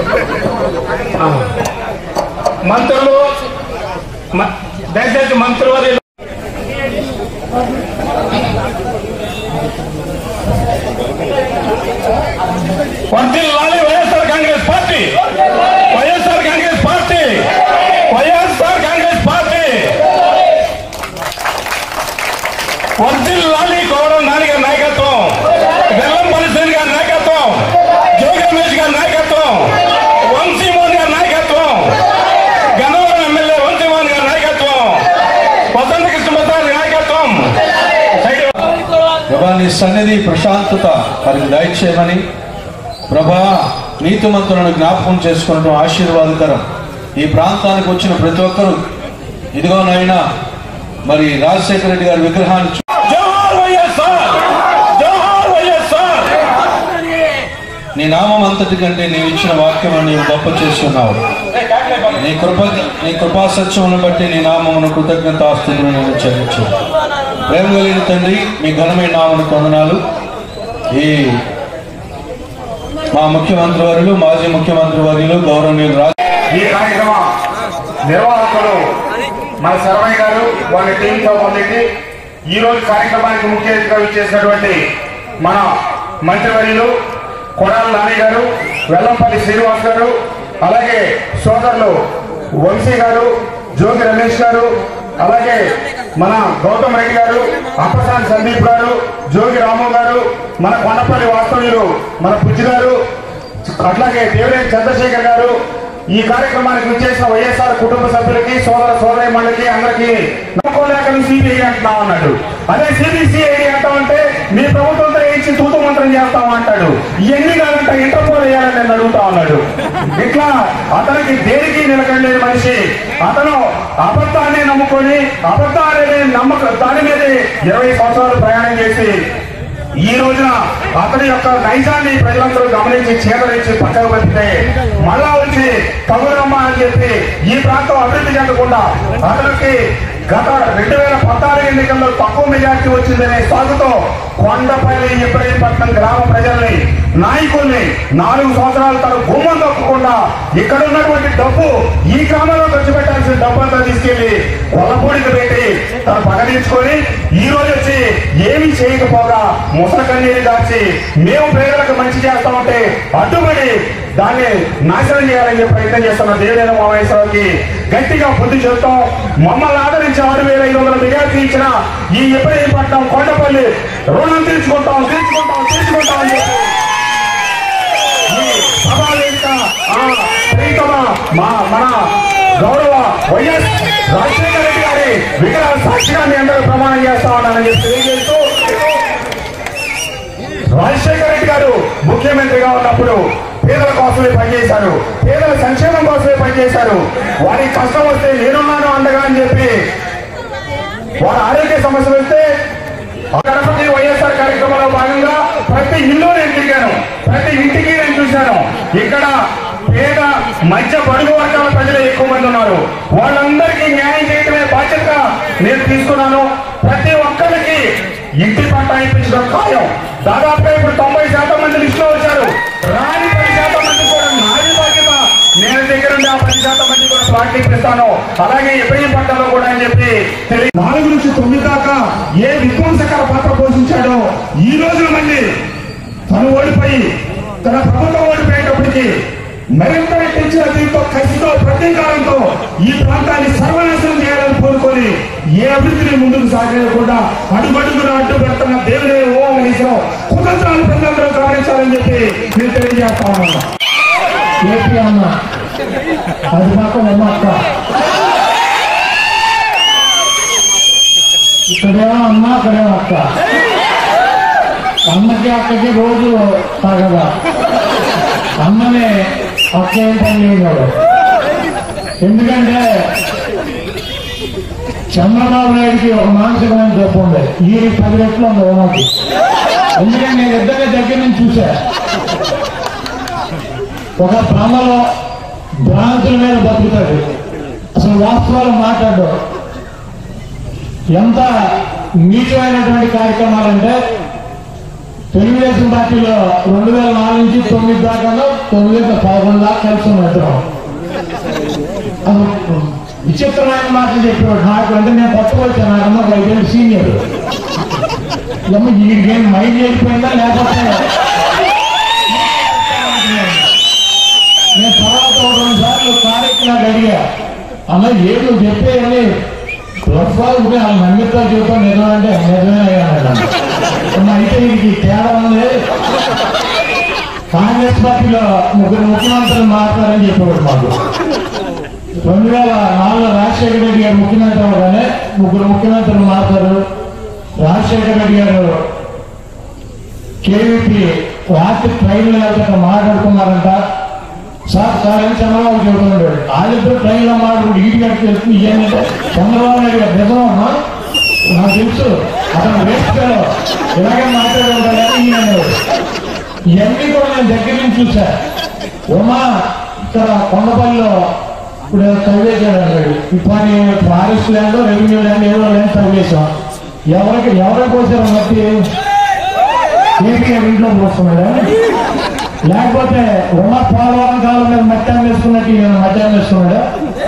ఆ. మంత్రులు మ- దయచేసి మంత్రివర్యులు వర్ధిల్లాలి YSR Congress party YSR Congress party YSR Congress party వర్ధిల్లాలి కోవడం నాన్నగారి నాయకత్వం వెల్లంపల్లి సేన్ గారి నాయకత్వం జోగి రమేష్ గారి నాయకత్వం వంశీమోహన్ గారి నాయకత్వం గన్నవరం ఎమ్మెల్యే వంశీమోహన్ గారి నాయకత్వం వసంత కృష్ణ ప్రసాద్ నాయకత్వం సైడ్ ప్రభా నీ సన్నిధి ప్రశాంతత వారికి దయచేయమని ప్రభా నీతిమంతులను జ్ఞాపకం చేసుకున్నట్టు ఆశీర్వాదకరం ఈ ప్రాంతానికి వచ్చిన ప్రతి ఒక్కరూ ఇదిగోనైనా మరి రాజశేఖర రెడ్డి గారి విగ్రహాన్ని చూ- జోహార్ వైఎస్ఆర్ జోహార్ వైఎస్ఆర్ నీ నామం అంతటి కంటే నీవు ఇచ్చిన వాక్యం నీవు గొప్ప చేస్తున్నావు నీ కృప నీ కృపా సత్యమును బట్టి నీ నామమును కృతజ్ఞత ఆస్తులను నేను చెల్లించు ప్రేమ కలిగిన తండ్రి మీ ఘనమైన నామను కొందనాలు ఈ మా ముఖ్యమంత్రి వర్యులు మాజీ ముఖ్యమంత్రి వర్యులు గౌరవనీయులు రాజ ఈ కార్యక్రమ నిర్వాహకులు మన శరవయ్య గారు వాళ్ళ టీంతో పొందింది ఈ రోజు కార్యక్రమానికి ముఖ్య అతిథిగా చేసినటువంటి మన మంత్రివర్యులు కొడాల నాని గారు వెల్లంపల్లి శ్రీనివాస్ గారు అలాగే సోదరులు వంశీ గారు జోగి రమేష్ గారు అలాగే మన గౌతమ్ రెడ్డి గారు అప్పసాని సందీప్ గారు జోగి రాము గారు మన కొండపల్లి వాస్తవ్యులు మన బుజ్జి గారు అట్లాగే దేవినేని చంద్రశేఖర్ గారు ఈ కార్యక్రమానికి విచ్చేసిన వైఎస్ఆర్ కుటుంబ సభ్యులకి సోదర సోదరి మండలికి అందరికీ నమ్మకోలేక సిబిఐ అంటున్నాం అన్నాడు అదే సిబిసిఐడి అంటామంటే మీ ప్రభుత్వంతో ఏంచి తూతు మంత్రం చేస్తాం అంటాడు ఇవన్నీ కాదంట ఇంటర్పోల్ వేయాలని నేను అడుగుతా ఉన్నాడు ఇట్లా అతనికి దేనికి నిలకడలేని మనిషి అతను అబద్ధాన్ని నమ్ముకొని అబద్ధాన్ని నమ్మక దాని మీదే ఇరవై సంవత్సరాలు ప్రయాణం చేసి ఈ రోజున అతని యొక్క నైజాన్ని ప్రజలందరూ గమనించి చేదరించి పక్కకు పెట్టితే మళ్ళా వచ్చి తగురమ్మ అని చెప్పి ఈ ప్రాంతం అభివృద్ధి చెందకుండా అతనికి గత రెండు వేల పద్నాలుగు ఎన్నికల్లో తక్కువ మెజార్టీ వచ్చిందనే సాగుతో కొండపల్లి ఇబ్రహీంపట్నం గ్రామ ప్రజల్ని నాయకుల్ని నాలుగు సంవత్సరాల తన భూమం తప్పకుండా ఇక్కడ ఉన్నటువంటి డబ్బు ఈ గ్రామంలో ఖర్చు పెట్టాల్సిన డబ్బు అంతా తీసుకెళ్లి కొల్లపూడికి పెట్టి తను పగడించుకొని ఈ రోజు వచ్చి ఏమీ చేయకపోగా ముసల కన్నీరు దాచి మేము పేదలకు మంచి చేస్తామంటే అడ్డుపడి దాన్ని నాశనం చేయాలని చెప్పి ప్రయత్నం చేస్తున్న దేవేంద్ర మామేశ్వరరావుకి గట్టిగా బుద్ధి చెబుతాం మమ్మల్ని ఆదరించి ఆరు వేల ఐదు వందల మెజార్టీ ఇచ్చిన ఈ ఇబ్రహీంపట్నం కొండపల్లి రుణం తీర్చుకుంటాం తీర్చుకుంటాం తీర్చుకుంటాం అని చెప్పి ఈ సభావేదిక ఆ ప్రీతమ మా మన గౌరవ వైఎస్ రాజశేఖర రెడ్డి గారి విగ్రహ సాక్షిగా మీ అందరూ ప్రమాణం చేస్తా ఉన్నానని చెప్పి తెలియజేస్తూ రాజశేఖర రెడ్డి గారు ముఖ్యమంత్రిగా ఉన్నప్పుడు పేదల కోసమే పనిచేశారు పేదల సంక్షేమం కోసమే పనిచేశారు వారి కష్టం వస్తే నేనున్నాను అండగా అని చెప్పి వారి ఆరోగ్య సమస్యలు వస్తే గణపతి వైఎస్ఆర్ కార్యక్రమంలో భాగంగా ప్రతి ఇల్లు నేను తిరిగాను ప్రతి ఇంటికి నేను చూశాను ఇక్కడ పేద మధ్య బడుగు వర్గాల ప్రజలు ఎక్కువ మంది ఉన్నారు వాళ్ళందరికీ న్యాయం చేయడమే బాధ్యత నేను తీసుకున్నాను ప్రతి ఒక్కరికి ఇంటి పట్ట ఇప్పించడం ఖాయం దాదాపుగా ఇప్పుడు తొంభై శాతం మంది లిస్టులో వచ్చారు రాని పది శాతం మంది కూడా నాది బాధ్యత నేను దగ్గర ఉండి ఆ పది శాతం మంది కూడా పార్టీ ఇస్తాను అలాగే ఇబ్రహీం పట్టణంలో కూడా అని చెప్పి తెలియ- నాలుగు నుంచి తొమ్మిది దాకా ఏ విధ్వంసకర పాత్ర పోషించాడో ఈ రోజున మళ్ళీ తను ఓడిపోయి తన ప్రభుత్వం ఓడిపోయేటప్పటికి మరింత రెట్టించిన దీంతో కసితో ప్రతీకారంతో ఈ ప్రాంతాన్ని సర్వనాశనం చేయాలని కోరుకొని ఏ అభివృద్ధిని ముందుకు సాగలేకుండా అడుగడుగున అడ్డు పెడుతున్న దేవుడే ఓం ఈశ్వరం కుతంత్రాలు ప్రజలందరూ గమనించాలని చెప్పి నేను తెలియజేస్తా ఉన్నాను ఏపీ అన్న అది మాత్రం అమ్మ అక్క ఇక్కడేమో అమ్మ అక్కడేమో అక్క అమ్మకి అక్కకి రోజు తగదా అమ్మని అక్క ఏం పని చేయగలడు ఎందుకంటే చంద్రబాబు నాయుడికి ఒక మానసికమైన జబ్బు ఉంది ఈ పది రెట్లు ఉంది ఓమకి ఎందుకంటే నేను ఇద్దరి దగ్గర నుంచి చూసా ఒక భ్రమలో భ్రాంతుల మీద బతుకుతాడు అసలు వాస్తవాలు మాట్లాడు ఎంత నీచమైనటువంటి కార్యక్రమాలంటే తెలుగుదేశం పార్టీలో రెండు వేల నాలుగు నుంచి తొమ్మిది దాకా తొమ్మిది వేల పదకొండు దాకా కలిసి ఉన్నాం ఇద్దరం అది విచిత్రమైన మాటలు చెప్పేవాడు నాకు అంటే నేను కొత్తగా వచ్చాను నాకన్నా ఒక ఐదేళ్ళు సీనియర్ ఏమో వీడికేం మైండ్ వెళ్ళిపోయిందా లేకపోతే నేను తర్వాత ఒక రెండు సార్లు కారెక్కి నాకు అడిగా అన్న ఏడు నువ్వు చెప్పేయని ప్లస్ వాళ్ళు వాళ్ళు నమ్మితో చెప్తాను నిజం అంటే నిజమే అయ్యాను అన్న అయితే వీడికి తేడా ఉంది కాంగ్రెస్ పార్టీలో ముగ్గురు ముఖ్యమంత్రులు మాట్లాడారని చెప్పేవాడు మాకు రెండు వేల నాలుగులో రాజశేఖర రెడ్డి గారు ముఖ్యమంత్రి అవగానే ముగ్గురు ముఖ్యమంత్రులు మాట్లాడారు రాజశేఖర రెడ్డి గారు కేవీపీ రాత్రి ట్రైన్లో వెళ్తే మాట్లాడుకున్నారంట సార్ సార్ అని చంద్రబాబు చెబుతున్నాడు వాళ్ళిద్దరు ట్రైన్లో మాట్లాడు ఈటి గడికి వెళ్తుంది ఏంటంటే చంద్రబాబు నాయుడు గారు నిజమమ్మా నాకు తెలుసు అతను వేస్ట్ ఇలాగే మాట్లాడుకుంటాడని ఈయన అనేవాడు. ఇవన్నీ కూడా నేను దగ్గర నుంచి చూసా ఉమా ఇక్కడ కొండపల్లిలో ఇప్పుడు చదివేశాడు అన్నాడు ఇప్పుడు ఫారెస్ట్ ల్యాండ్ రెవెన్యూ ల్యాండ్ ఏదో ల్యాండ్ చదివేశాం ఎవరికి ఎవరికి పోసారు మట్టి ఏపీ ఇంట్లో పోస్తున్నాడా లేకపోతే ఉన్న పోలవరం కాలం మీద మట్టి వేసుకున్నట్టు ఈయన మట్టి వేసుకున్నాడా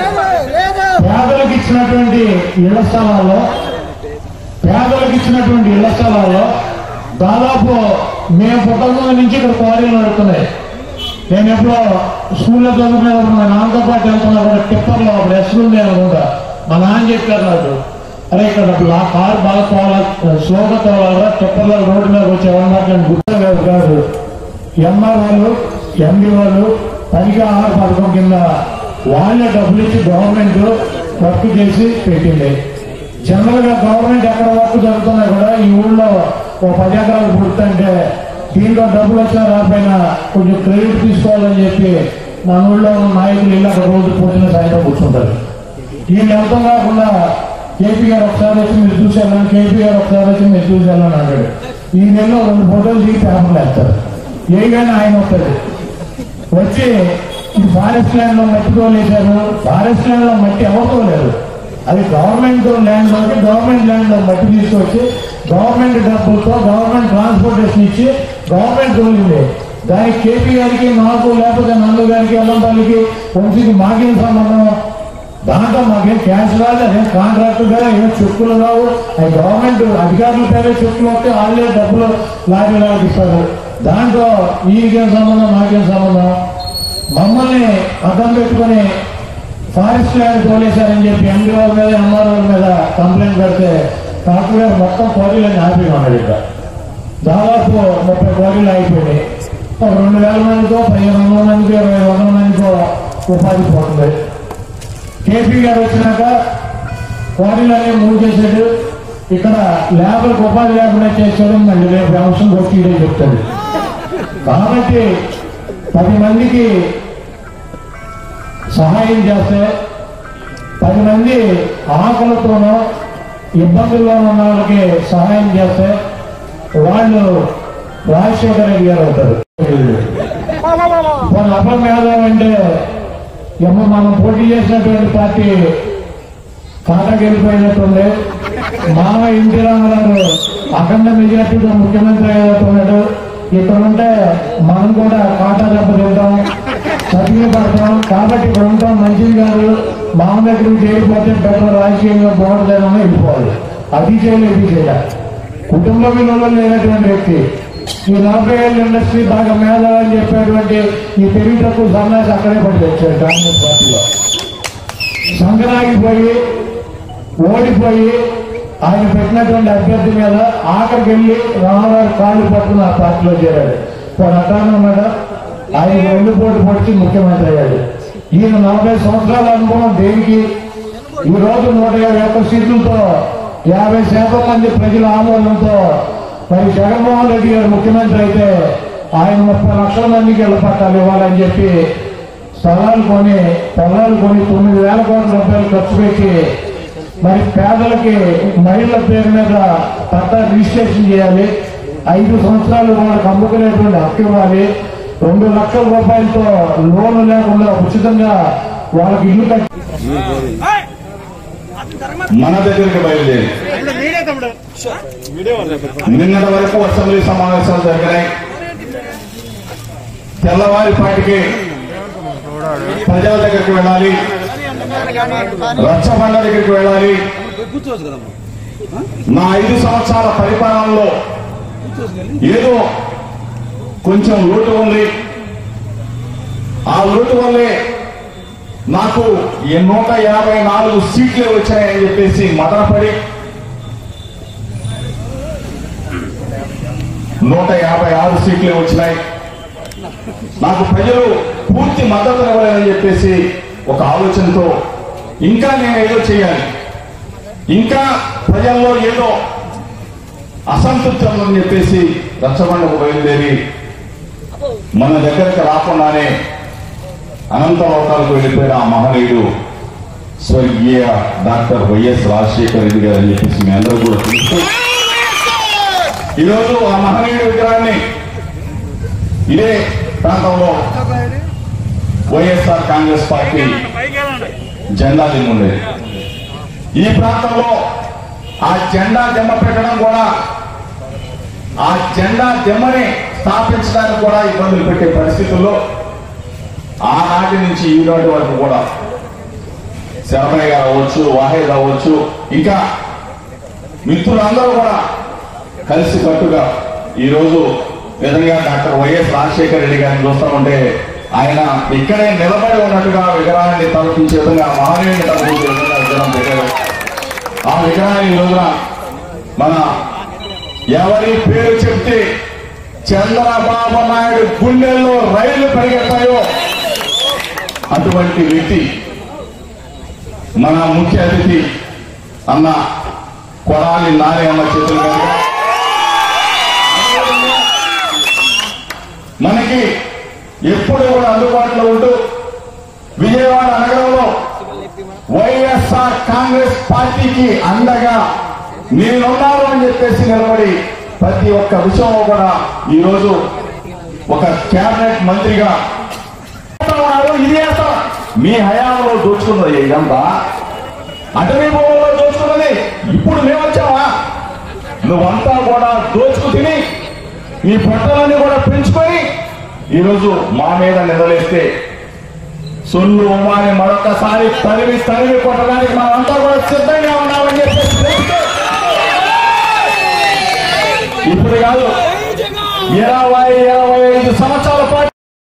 పేదలకు ఇచ్చినటువంటి ఇళ్ల స్థలాల్లో పేదలకు ఇచ్చినటువంటి ఇళ్ల స్థలాల్లో దాదాపు మేము పుట్టక నుంచి ఇక్కడ క్వారీలు నడుస్తున్నాయి నేను ఎప్పుడో స్కూల్లో చదువుకునేటప్పుడు మా నాన్నతో పాటు వెళ్తున్నా కూడా టిప్పర్లో అప్పుడు ఎస్లు ఉంది అనుకుంటా మా నాన్న చెప్పారు నాకు అరే ఇక్కడ ఆ కారు బాగా తోవాలి స్లోగా తోవాలరా టిప్పర్లో రోడ్డు మీద వచ్చేవాళ్ళు నేను గుర్తు కాదు ఎంఆర్ఓలు ఎండి వాళ్ళు పనికి ఆహార పథకం కింద వాళ్ళే డబ్బులు ఇచ్చి గవర్నమెంట్ వర్క్ చేసి పెట్టింది జనరల్ గా గవర్నమెంట్ ఎక్కడ వర్క్ జరుగుతున్నా కూడా ఈ ఊళ్ళో ఓ పది ఎకరాలు పుడుతుంటే దీంట్లో డబ్బులు వచ్చినా రాకపోయినా కొంచెం క్రెడిట్ తీసుకోవాలని చెప్పి మన ఊళ్ళో ఉన్న నాయకులు ఇల్లు అక్కడ రోజు పొద్దున సాయంత్రం కూర్చుంటారు వీళ్ళు అర్థం కాకుండా కేపీ గారు ఒకసారి వచ్చి మీరు చూసేయాలని కేపీ గారు ఒకసారి వచ్చి మీరు చూసేయాలని అన్నాడు ఈ నెలలో రెండు ఫోటోలు దిగి పేపర్లు వేస్తారు ఏగానే ఆయన వస్తుంది వచ్చి ఈ ఫారెస్ట్ ల్యాండ్ లో మట్టి తోలేశారు ఫారెస్ట్ ల్యాండ్ లో మట్టి ఎవరితో లేదు అది గవర్నమెంట్ ల్యాండ్ లోకి గవర్నమెంట్ ల్యాండ్ లో మట్టి తీసుకొచ్చి గవర్నమెంట్ డబ్బులతో గవర్నమెంట్ ట్రాన్స్పోర్టేషన్ ఇచ్చి గవర్నమెంట్ తోలింది దానికి కేపీ గారికి నాకు లేకపోతే నందు గారికి అల్లంపల్లికి వంశీకి మాకేం సంబంధం దాంట్లో మాకేం క్యాష్ రాదు అదేం కాంట్రాక్ట్ కదా ఏం చెక్కులు రావు అది గవర్నమెంట్ అధికారుల పేరే చెక్కులు వస్తే వాళ్ళే డబ్బులు లారీ లాగా ఇస్తారు దాంట్లో వీరికేం సంబంధం మాకేం సంబంధం మమ్మల్ని అర్థం పెట్టుకొని ఫారెస్ట్ ల్యాండ్ తోలేశారని చెప్పి ఎండిఓ మీద ఎంఆర్ఓ మీద కంప్లైంట్ పెడితే కలెక్టర్ గారు మొత్తం కోరీలని ఆపి ఉన్నాడు ఇక్కడ దాదాపు ముప్పై కోరీలు అయిపోయినాయి ఒక రెండు వేల మందితో పదిహేను వందల మందికి ఇరవై వందల మందితో ఉపాధి పోతుంది కేపీ గారు వచ్చినాక క్వారీలన్నీ మూవ్ చేశాడు ఇక్కడ లేబర్కి ఉపాధి లేకుండా చేశాడు మళ్ళీ రేపు అంశం కొట్టిడే చెప్తాడు కాబట్టి పది మందికి సహాయం చేస్తే పది మంది ఆకలితోనో ఇబ్బందుల్లో ఉన్న వాళ్ళకి సహాయం చేస్తే వాళ్ళు రాజశేఖర రెడ్డి గారు అవుతారు ఇప్పుడు అప్పం యాదవ్ అంటే ఎమ్మ మనం పోటీ చేసినటువంటి పార్టీ కాటకి వెళ్ళిపోయినట్టుంది మామ ఇంటి రామారావు అఖండ మెజార్టీతో ముఖ్యమంత్రి అయ్యేట్టున్నాడు ఇక్కడ ఉంటే మనం కూడా కాటా దెబ్బ తింటాం చదివి పడతాం కాబట్టి ఇక్కడ ఉంటాం మంచిది కాదు మామ దగ్గరికి చేయకపోతే బెటర్ రాజకీయంగా బాగుంటుందని వెళ్ళిపోవాలి అది చేయలేదు ఇది చేయాలి కుటుంబ విలువలు లేనటువంటి వ్యక్తి ఈ నలభై ఏళ్ళ ఇండస్ట్రీ బాగా మేధావని చెప్పేటువంటి ఈ పెరిగి తక్కువ సన్నాసి అక్కడే పడి తెచ్చాడు కాంగ్రెస్ పార్టీలో సంగరాగిపోయి ఓడిపోయి ఆయన పెట్టినటువంటి అభ్యర్థి మీద ఆఖరికి వెళ్ళి రామారావు కాళ్ళు పట్టుకుని ఆ పార్టీలో చేరాడు ఇప్పుడు అట్టానే ఉన్నాడు ఆయన రెండు పోటీ పొడిచి ముఖ్యమంత్రి అయ్యాడు ఈయన నలభై సంవత్సరాల అనుభవం దేనికి ఈ రోజు నూట యాభై ఒక్క సీట్లతో యాభై శాతం మంది ప్రజల ఆమోదంతో మరి జగన్మోహన్ రెడ్డి గారు ముఖ్యమంత్రి అయితే ఆయన ముప్పై లక్షల మందికి ఇళ్ల పట్టాలు ఇవ్వాలని చెప్పి స్థలాలు కొని పొలాలు కొని తొమ్మిది వేల కోట్ల రూపాయలు ఖర్చు పెట్టి మరి పేదలకి మహిళల పేరు మీద పట్టా రిజిస్ట్రేషన్ చేయాలి ఐదు సంవత్సరాలు వాళ్ళకి అమ్ముకునేటువంటి హక్కు ఇవ్వాలి రెండు లక్షల రూపాయలతో లోన్ లేకుండా ఉచితంగా వాళ్ళకి ఇల్లు కట్టి మన దగ్గరికి బయలుదేరి నిన్నటి వరకు అసెంబ్లీ సమావేశాలు జరిగినాయి తెల్లవారిపాటికి ప్రజల దగ్గరికి వెళ్ళాలి రచ్చబండ దగ్గరికి వెళ్ళాలి నా ఐదు సంవత్సరాల పరిపాలనలో ఏదో కొంచెం లోటు ఉంది ఆ లోటు వల్లే నాకు ఈ నూట యాభై నాలుగు సీట్లే వచ్చాయని చెప్పేసి మదనపడి నూట యాభై ఆరు సీట్లే వచ్చినాయి నాకు ప్రజలు పూర్తి మద్దతు ఇవ్వలేదని చెప్పేసి ఒక ఆలోచనతో ఇంకా నేను ఏదో చేయాలి ఇంకా ప్రజల్లో ఏదో అసంతృప్తి ఉందని చెప్పేసి రచ్చబండకు బయలుదేరి మన దగ్గరకు రాకుండానే అనంత లోకాలకు వెళ్ళిపోయిన ఆ మహనీయుడు స్వర్గీయ డాక్టర్ వైఎస్ రాజశేఖర రెడ్డి గారు అని చెప్పేసి మీ అందరూ కూడా తెలుసు ఈరోజు ఆ మహనీయుడి విగ్రహాన్ని ఇదే ప్రాంతంలో వైఎస్ఆర్ కాంగ్రెస్ పార్టీ జెండా దిమ్ముండేది ఈ ప్రాంతంలో ఆ జెండా దెమ్మ పెట్టడం కూడా ఆ జెండా దెమ్మని స్థాపించడానికి కూడా ఇబ్బందులు పెట్టే పరిస్థితుల్లో ఆనాటి నుంచి ఈనాటి వరకు కూడా శరమయ్య గారు అవ్వచ్చు వాహేద్ అవ్వచ్చు ఇంకా మిత్రులందరూ కూడా కలిసి కట్టుగా ఈరోజు నిజంగా డాక్టర్ వైఎస్ రాజశేఖర రెడ్డి గారిని చూస్తామంటే ఆయన ఇక్కడే నిలబడి ఉన్నట్టుగా విగ్రహాన్ని తలపించే విధంగా మహనీయుని తలపించే విధంగా విగ్రహం పెట్టారు ఆ విగ్రహాన్ని ఈ రోజున మన ఎవరి పేరు చెప్తే చంద్రబాబు నాయుడు గుండెల్లో రైళ్లు పరిగెత్తాయో అటువంటి వ్యక్తి మన ముఖ్య అతిథి అన్న కొడాలి నాని అన్న చేతులు కనుక మనకి ఎప్పుడు కూడా అందుబాటులో ఉంటూ విజయవాడ నగరంలో వైఎస్ఆర్ కాంగ్రెస్ పార్టీకి అండగా నేనున్నాను అని చెప్పేసి నిలబడి ప్రతి ఒక్క విషయంలో కూడా ఈరోజు ఒక కేబినెట్ మంత్రిగా ఉన్నారు ఇది చేస్తాం మీ హయాంలో దోచుకున్నది ఇదంతా అటవీ భూముల్లో దోచుకున్నది ఇప్పుడు మేము వచ్చావా నువ్వంతా కూడా దోచుకు తిని నీ పొట్టలన్నీ కూడా పెంచుకొని ఈరోజు మా మీద నిలలేస్తే సొల్లు ఉమాని మరొకసారి తరివి తరివి కొట్టడానికి మనమంతా కూడా సిద్ధంగా ఉన్నామని చెప్పేసి చెప్తే ఇప్పుడు కాదు ఇరవై ఇరవై ఐదు సంవత్సరాల